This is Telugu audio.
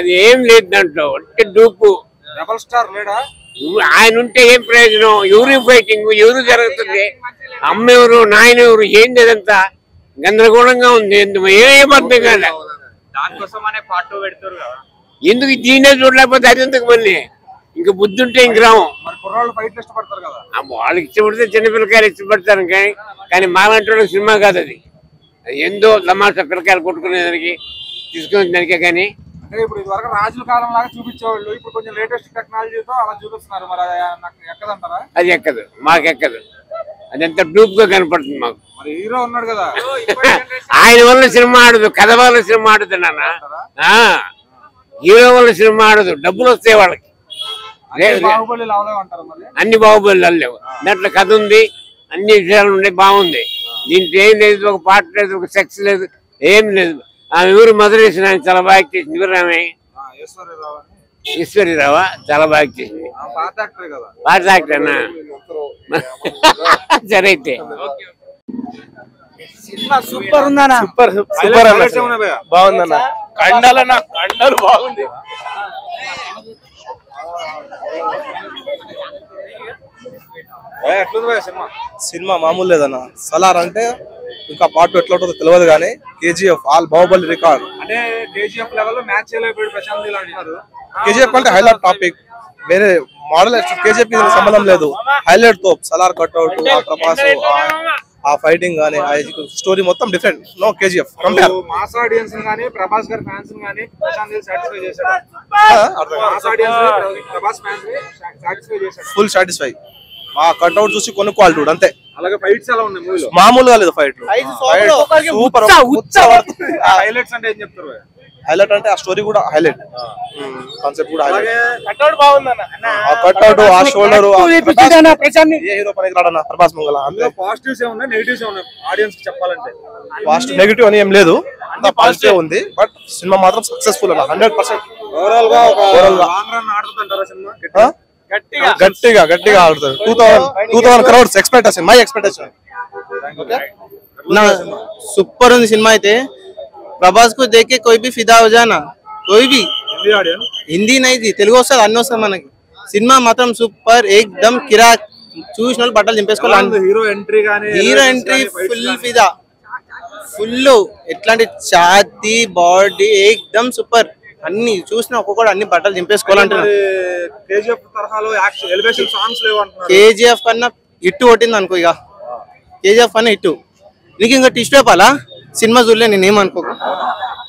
అది ఏం లేదు దాంట్లో అంటే డూపు రెబల్ స్టార్ లేడా నువ్వు- ఆయన ఉంటే ఏం ప్రయోజనం ఎవరు ఫైటింగ్ ఎవరు జరుగుతుంది అమ్మ ఎవరు నాయన ఎవరు ఏంది అదంతా గందరగోళంగా ఉంది ఎందుకు ఏం అర్థం కాలే దానికోసం అనే పార్ట్ టూ పెడతారు కదా ఎందుకు దీనే చూడలేకపోతే అది ఎందుకు మళ్ళీ ఇంక బుద్ధి ఉంటే ఇంక రాము మరి కుర్రాళ్ళు ఫైట్లు ఇష్టపడతారు కదా ఆ వాళ్ళకి ఇష్టపడితే చిన్నపిల్లకాయలు ఇష్టపడతారు కానీ కానీ మాలాంటి వాళ్ళకి సినిమా కాదు అది అది ఏందో తమాషా పిల్లకాయలు కొట్టుకునేదానికి తీసుకునే దానికే కానీ అంటే ఇప్పుడు ఇది వరకు రాజుల కాలం లాగా చూపించేవాళ్ళు ఇప్పుడు కొంచెం లేటెస్ట్ టెక్నాలజీతో అలా చూపిస్తున్నారు మరి అది నాకు ఎక్కదంటారా అది ఎక్కదు మాకు ఎక్కదు అదంతా డూప్ గా కనపడుతుంది మాకు మరి హీరో ఉన్నాడు కదా ఆయన వల్ల సినిమా ఆడదు కథ వల్ల సినిమా ఆడదు నాన్న ఆ, హీరో వల్ల సినిమా ఆడదు డబ్బులు వస్తాయి వాళ్ళకి అన్ని బాహుబలి లావలే అంటారు మరి అన్ని బాహుబలి లేవు దాంట్లో కథ ఉంది అన్ని విషయాలు ఉన్నాయి బాగుంది దీంట్లో ఏం లేదు ఒక పాట లేదు ఒక సెక్స్ లేదు ఏం లేదు ఆమె ఊరు మధురేసిన ఆయన చాలా బాగా చేసింది ఎవరు ఆమె ఆ, ఈశ్వరరావు అని ఈశ్వరిరావా చాలా బాగా చేసింది ఆ, పాత యాక్టర్ కదా పాట యాక్టర్నా సరే అయితే సూపర్ ఉందన్న సూపర్ సూపర్ అన్న highlights ఏమున్నాయి భయ్యా? బాగుందన్న కండాలన్న కండాలు బాగుంది ఏ, ఎట్లుంది భయ్యా సినిమా సినిమా మామూలు లేదన్న సలార్ అంటే ఇంకా పార్ట్ ఎట్లా ఉంటుందో తెలియదు కానీ కేజీఎఫ్ ఆల్ బాహుబలి రికార్డ్ అంటే కేజీఎఫ్ లెవెల్ లో మ్యాచ్ చేయలేకపోయాడు ప్రశాంత్ నీల్ అంటున్నారు కేజీఎఫ్ అంటే హైలైట్ టాపిక్ వేరే మోడల్ కేజీఎఫ్ కి దీనికి సంబంధం లేదు హైలైట్ తో సలార్ కట్అవుట్ ఆ ప్రభాస్ ఆ- ఆ ఫైటింగ్ గానీ ఆ స్టోరీ మొత్తం different no KGF compare mass audience గానీ ప్రభాస్ గారి ఫ్యాన్స్ గానీ ప్రశాంత్ నీల్ సాటిస్ఫై చేశాడు mass audience Prabhas fans satisfy చేశాడు ఫుల్ సాటిస్ఫై ఆ కట్అవుట్ చూసి కొనుక్కోవాలి చూడు అంతే అలాగే ఫైట్స్ ఎలా ఉన్నాయి మూవీలో మామూలుగా లేదు ఫైట్ సూపర్ హైలైట్స్ అంటే ఏం చెప్తారు భయ్యా? హైలైట్ అంటే ఆ స్టోరీ కూడా హైలైట్ కాన్సెప్ట్ కూడా హైలైట్ అలాగే ఆ కట్అవుట్ ఆ షోల్డర్ ఏ హీరో పనికి రాడన్న ప్రభాస్ మంగళ అంతే పాజిటివ్స్ ఏమున్నాయి నెగిటివ్స్ ఏమున్నాయి ఆడియన్స్ కి చెప్పాలంటే ఫాస్ట్ నెగిటివ్ అని ఏం లేదు అంతా పాజిటివ్ ఉంది బట్ సినిమా మాత్రం సక్సెస్ఫుల్ అన్న హండ్రెడ్ పర్సెంట్ ఓవరాల్ గా ఒక Overall గా. లాంగ్ రన్ ఆడుతుంటారా సినిమా గట్టిగా గట్టిగా ఆడుతుంది two thousand two thousand crowds expectation my expectation ना सुपर ఉంది సినిమా అయితే ప్రభాస్ को देख के कोई भी फिदा हो जाना कोई भी హిందీ ఆడియన్స్ హిందీ నైది తెలుగు వస్తుంది అన్ని వస్తుంది మనకి సినిమా మాత్రం సూపర్ ఏకదమ్ కిరాక్ చూసిన వాళ్ళు బట్టలు దింపేసుకోవాలి హీరో ఎంట్రీ గానీ హీరో ఎంట్రీ ఫుల్ ఫిదా ఫుల్ ఎట్లాంటి ఛాతీ బాడీ ఏకదమ్ సూపర్ అన్ని చూసిన ఒక్కొక్కడు అన్ని బట్టలు దింపేసుకోవాలంటున్నా కేజీఎఫ్ తరహాలో యాక్షన్ ఎలివేషన్ సాంగ్స్ లేవు అంటున్నారు కేజీఎఫ్ కన్నా ఇట్టు కొట్టింది అనుకో ఇక కేజీఎఫ్ కన్నా ఇట్టు నీకు ఇంకా టిస్ట్ చెప్పాలా సినిమా చూడలే నేనేమనుకో